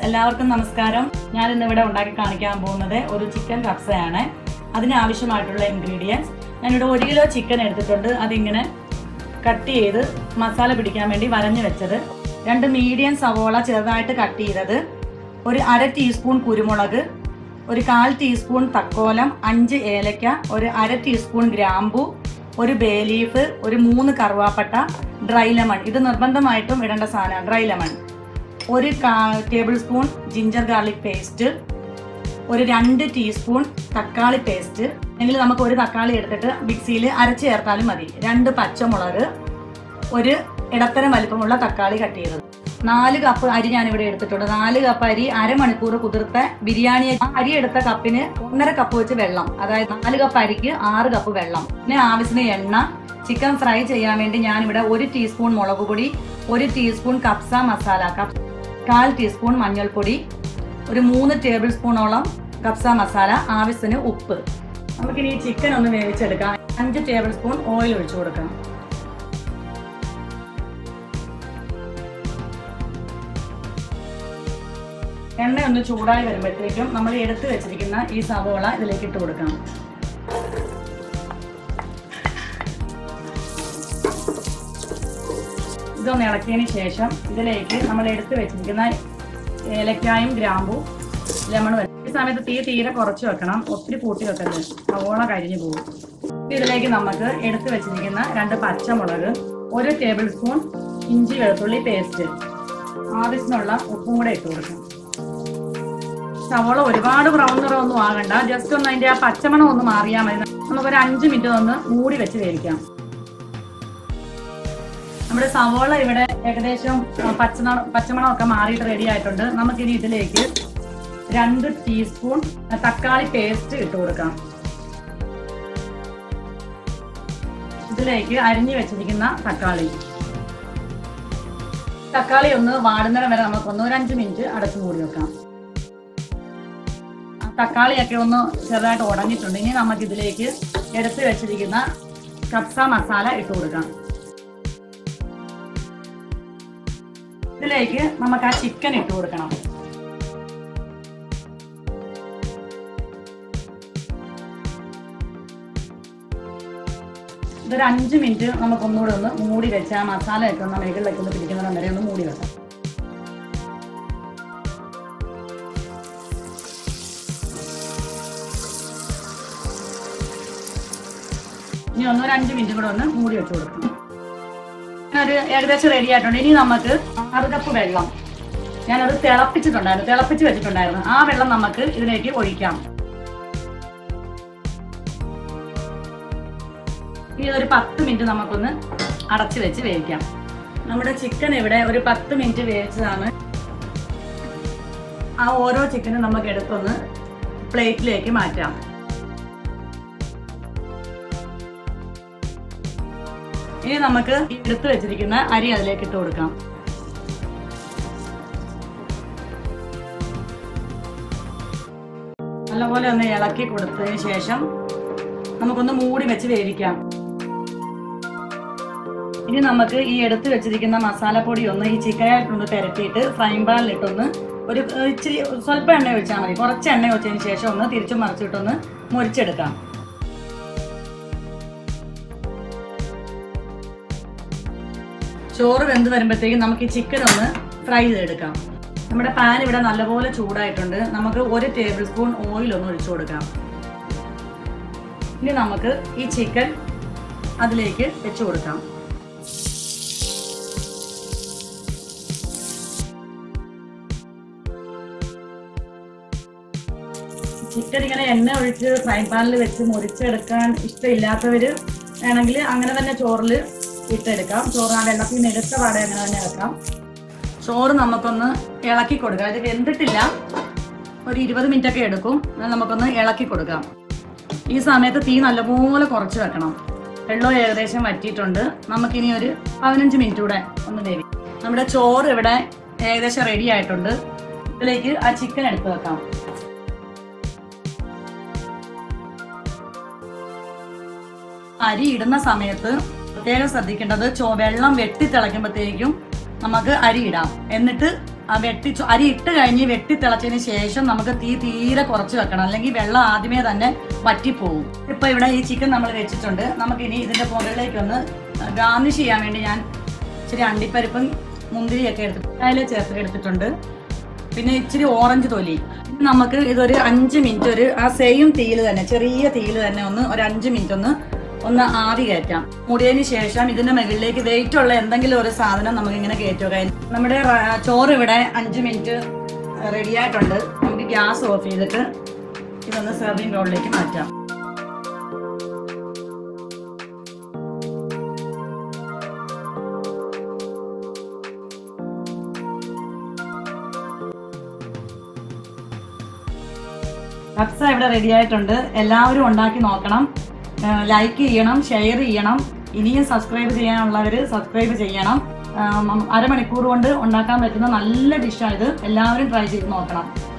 എല്ലാവർക്കും നമസ്കാരം ഞാൻ ഇന്നിവിടെ ഉണ്ടാക്കി കാണിക്കാൻ പോകുന്നത് ഒരു ചിക്കൻ കപ്സയാണ് അതിനാവശ്യമായിട്ടുള്ള ഇൻഗ്രീഡിയൻസ് ഞാനിവിടെ ഒരു കിലോ ചിക്കൻ എടുത്തിട്ടുണ്ട് അതിങ്ങനെ കട്ട് ചെയ്ത് മസാല പിടിക്കാൻ വേണ്ടി വരഞ്ഞു വെച്ചത് രണ്ട് മീഡിയം സവോള ചെറുതായിട്ട് കട്ട് ചെയ്തത് ഒരു അര ടീസ്പൂൺ കുരുമുളക് ഒരു കാൽ ടീസ്പൂൺ തക്കോലം അഞ്ച് ഏലക്ക ഒരു അര ടീസ്പൂൺ ഗ്രാമ്പു ഒരു ബേ ലീഫ് ഒരു മൂന്ന് കറുവാപ്പട്ട ഡ്രൈ ലെമൺ ഇത് നിർബന്ധമായിട്ടും ഇടേണ്ട സാധനമാണ് ഡ്രൈ ലെമൺ ഒരു tablespoon ginger garlic paste ഒരു രണ്ട് ടീസ്പൂൺ തക്കാളി പേസ്റ്റ് അല്ലെങ്കിൽ നമുക്ക് ഒരു തക്കാളി എടുത്തിട്ട് മിക്സിയിൽ അരച്ച് ചേർത്താലും മതി രണ്ട് പച്ചമുളക് ഒരു ഇടത്തരം വലിപ്പമുള്ള തക്കാളി കട്ട് ചെയ്തത് നാല് കപ്പ് അരി ഞാനിവിടെ എടുത്തിട്ടുണ്ട് നാല് കപ്പ് അരി അരമണിക്കൂർ കുതിർത്ത ബിരിയാണി ആ അരി എടുത്ത കപ്പിന് ഒന്നര കപ്പ് വെച്ച് വെള്ളം അതായത് നാല് കപ്പ് അരിക്ക് ആറ് കപ്പ് വെള്ളം പിന്നെ ആവശ്യത്തിന് എണ്ണ ചിക്കൻ ഫ്രൈ ചെയ്യാൻ വേണ്ടി ഞാനിവിടെ ഒരു ടീസ്പൂൺ മുളക് പൊടി ഒരു ടീസ്പൂൺ കപ്സ മസാല കപ് കാൽ ടീസ്പൂൺ മഞ്ഞൾപ്പൊടി ഒരു മൂന്ന് ടേബിൾ സ്പൂണോളം കപ്സ മസാല ആവശ്യത്തിന് ഉപ്പ് നമുക്കിനി ഈ ചിക്കൻ ഒന്ന് വേവിച്ചെടുക്കാം അഞ്ച് ടേബിൾ സ്പൂൺ ഓയിൽ ഒഴിച്ചു കൊടുക്കാം എണ്ണ ഒന്ന് ചൂടായി വരുമ്പോഴത്തേക്കും നമ്മൾ എടുത്തു വെച്ചിരിക്കുന്ന ഈ സവോള ഇതിലേക്ക് ഇട്ട് കൊടുക്കാം ഇതൊന്ന് ഇളക്കിയതിന് ശേഷം ഇതിലേക്ക് നമ്മൾ എടുത്തു വെച്ചിരിക്കുന്ന ഏലക്കായും ഗ്രാമ്പും ലെമണും ഈ സമയത്ത് തീ തീരെ കുറച്ച് വെക്കണം ഒത്തിരി കൂട്ടി വെക്കരുത് സവോള കരിഞ്ഞു പോകും ഇതിലേക്ക് നമുക്ക് എടുത്തു വെച്ചിരിക്കുന്ന രണ്ട് പച്ചമുളക് ഒരു ടേബിൾ സ്പൂൺ ഇഞ്ചി വെളുത്തുള്ളി പേസ്റ്റ് ആവശ്യത്തിനുള്ള ഉപ്പും കൂടെ ഇട്ട് കൊടുക്കണം സവോള ഒരുപാട് ബ്രൗൺ നിറമൊന്നും ആകണ്ട ജസ്റ്റ് ഒന്ന് അതിന്റെ ആ പച്ചമണം ഒന്ന് മാറിയാൽ മതി നമുക്കൊരു അഞ്ച് മിനിറ്റ് ഒന്ന് മൂടി വെച്ച് വേവിക്കാം നമ്മുടെ സവോള ഇവിടെ ഏകദേശം പച്ചമണ പച്ചമണമൊക്കെ മാറിയിട്ട് റെഡി ആയിട്ടുണ്ട് നമുക്കിനി ഇതിലേക്ക് രണ്ട് ടീസ്പൂൺ തക്കാളി പേസ്റ്റ് ഇട്ട് കൊടുക്കാം ഇതിലേക്ക് അരിഞ്ഞു വെച്ചിരിക്കുന്ന തക്കാളി തക്കാളി ഒന്ന് വാടുന്നിടം വരെ നമുക്കൊന്ന് ഒരു അഞ്ച് മിനിറ്റ് അടച്ചു മൂടി വെക്കാം തക്കാളിയൊക്കെ ഒന്ന് ചെറുതായിട്ട് ഉടഞ്ഞിട്ടുണ്ട് ഇനി നമുക്ക് ഇതിലേക്ക് എടുത്തു വെച്ചിരിക്കുന്ന കപ്സ മസാല ഇട്ട് കൊടുക്കാം ഇതിലേക്ക് നമുക്ക് ആ ചിക്കൻ ഇട്ട് കൊടുക്കണം ഇതൊരു അഞ്ച് മിനിറ്റ് നമുക്ക് ഒന്നുകൂടെ ഒന്ന് മൂടി വെച്ച് ആ മസാലയൊക്കെ ഒന്ന് മേകളിലേക്ക് ഒന്ന് പിടിക്കുന്നിടം വരെ ഒന്ന് മൂടി വെക്കാം ഇനി ഒന്നൊരു അഞ്ച് മിനിറ്റ് കൂടെ ഒന്ന് മൂടി വെച്ച് കൊടുക്കണം ഒരു ഏകദേശം റെഡി ആയിട്ടുണ്ട് ഇനി നമുക്ക് ആറ് കപ്പ് വെള്ളം ഞാനത് തിളപ്പിച്ചിട്ടുണ്ടായിരുന്നു തിളപ്പിച്ച് വെച്ചിട്ടുണ്ടായിരുന്നു ആ വെള്ളം നമുക്ക് ഇതിലേക്ക് ഒഴിക്കാം ഇനി ഒരു പത്ത് മിനിറ്റ് നമുക്കൊന്ന് അടച്ചു വെച്ച് വേവിക്കാം നമ്മുടെ ചിക്കൻ ഇവിടെ ഒരു പത്ത് മിനിറ്റ് വേവിച്ചതാണ് ആ ഓരോ ചിക്കനും നമുക്ക് എടുത്തൊന്ന് പ്ലേറ്റിലേക്ക് മാറ്റാം ഇനി നമുക്ക് എടുത്തു വെച്ചിരിക്കുന്ന അരി അതിലേക്ക് ഇട്ട് കൊടുക്കാം നല്ലപോലെ ഒന്ന് ഇളക്കി കൊടുത്തതിന് ശേഷം നമുക്കൊന്ന് മൂടി വെച്ച് വേവിക്കാം ഇനി നമുക്ക് ഈ എടുത്തു വെച്ചിരിക്കുന്ന മസാലപ്പൊടി ഒന്ന് ഈ ചിക്കനായിട്ടൊന്ന് തിരട്ടിയിട്ട് ഫ്രൈ പാനിലിട്ടൊന്ന് ഒരു ഇച്ചിരി സ്വല്പം എണ്ണ ഒഴിച്ചാൽ മതി കുറച്ച് എണ്ണ ഒഴിച്ചതിന് ശേഷം ഒന്ന് തിരിച്ചും മറിച്ചിട്ടൊന്ന് മുരിച്ചെടുക്കാം ചോറ് വെന്ത് വരുമ്പോഴത്തേക്കും നമുക്ക് ഈ ചിക്കൻ ഒന്ന് ഫ്രൈ ചെയ്തെടുക്കാം നമ്മുടെ പാൻ ഇവിടെ നല്ലപോലെ ചൂടായിട്ടുണ്ട് നമുക്ക് ഒരു ടേബിൾ സ്പൂൺ ഓയിൽ ഒന്ന് ഒഴിച്ചു കൊടുക്കാം ഇനി നമുക്ക് ഈ ചിക്കൻ അതിലേക്ക് വെച്ചു കൊടുക്കാം ചിക്കൻ ഇങ്ങനെ എണ്ണ ഒഴിച്ച് ഫ്രൈ പാനിൽ വെച്ച് മുറിച്ചെടുക്കാൻ ഇഷ്ടമില്ലാത്തവര് വേണമെങ്കിൽ അങ്ങനെ തന്നെ ചോറിൽ ഇട്ടെടുക്കാം ചോറ് ആ വെള്ളത്തിൽ നിന്ന് എടുത്ത പാടെ അങ്ങനെ തന്നെ വെക്കാം ചോറ് നമുക്കൊന്ന് ഇളക്കി കൊടുക്കാം ഇത് വെന്തിട്ടില്ല ഒരു ഇരുപത് മിനിറ്റ് ഒക്കെ എടുക്കും എന്നാൽ നമുക്കൊന്ന് ഇളക്കി കൊടുക്കാം ഈ സമയത്ത് തീ നല്ലപോലെ കുറച്ച് വെക്കണം വെള്ളം ഏകദേശം വറ്റിയിട്ടുണ്ട് നമുക്കിനി ഒരു പതിനഞ്ച് മിനിറ്റ് കൂടെ ഒന്ന് വേവി നമ്മുടെ ചോറ് ഇവിടെ ഏകദേശം റെഡി ആയിട്ടുണ്ട് ഇതിലേക്ക് ആ ചിക്കൻ എടുത്ത് വെക്കാം അരി ഇടുന്ന സമയത്ത് പ്രത്യേകം ശ്രദ്ധിക്കേണ്ടത് ചോ വെള്ളം വെട്ടി തിളയ്ക്കുമ്പോഴത്തേക്കും നമുക്ക് അരി ഇടാം എന്നിട്ട് ആ വെട്ടി ചു- അരി ഇട്ട് കഴിഞ്ഞ് വെട്ടി തിളച്ചതിന് ശേഷം നമുക്ക് തീ തീരെ കുറച്ച് വെക്കണം അല്ലെങ്കിൽ വെള്ളം ആദ്യമേ തന്നെ വറ്റിപ്പോവും ഇപ്പൊ ഇവിടെ ഈ ചിക്കൻ നമ്മൾ വെച്ചിട്ടുണ്ട് നമുക്കിനി ഇതിന്റെ മുകളിലേക്ക് ഒന്ന് ഗാർണിഷ് ചെയ്യാൻ വേണ്ടി ഞാൻ ഇച്ചിരി അണ്ടിപ്പരിപ്പും മുന്തിരിയൊക്കെ എടുത്ത് അതിൽ ചേർത്ത് എടുത്തിട്ടുണ്ട് പിന്നെ ഇച്ചിരി ഓറഞ്ച് തൊലി ഇനി നമുക്ക് ഇതൊരു അഞ്ച് മിനിറ്റ് ഒരു ആ സെയിം തീയിൽ തന്നെ ചെറിയ തീയിൽ തന്നെ ഒന്ന് ഒരു അഞ്ച് മിനിറ്റ് ഒന്ന് ഒന്ന് ആവി കയറ്റാം മൂടിയതിന് ശേഷം ഇതിന്റെ മുകളിലേക്ക് വെയിറ്റ് ഉള്ള എന്തെങ്കിലും ഒരു സാധനം നമുക്ക് ഇങ്ങനെ കയറ്റുക നമ്മുടെ റ- ചോറ് ഇവിടെ അഞ്ച് മിനിറ്റ് റെഡി ആയിട്ടുണ്ട് നമുക്ക് ഗ്യാസ് ഓഫ് ചെയ്തിട്ട് ഇതൊന്ന് സെർവിങ് ബൗളിലേക്ക് മാറ്റാം കപ്സ ഇവിടെ റെഡി ആയിട്ടുണ്ട് എല്ലാവരും ഉണ്ടാക്കി നോക്കണം ലൈക്ക് ചെയ്യണം ഷെയർ ചെയ്യണം ഇനിയും സബ്സ്ക്രൈബ് ചെയ്യാനുള്ളവർ സബ്സ്ക്രൈബ് ചെയ്യണം ആ, മ- അരമണിക്കൂർ കൊണ്ട് ഉണ്ടാക്കാൻ പറ്റുന്ന നല്ല ഡിഷായത് എല്ലാവരും ട്രൈ ചെയ്ത് നോക്കണം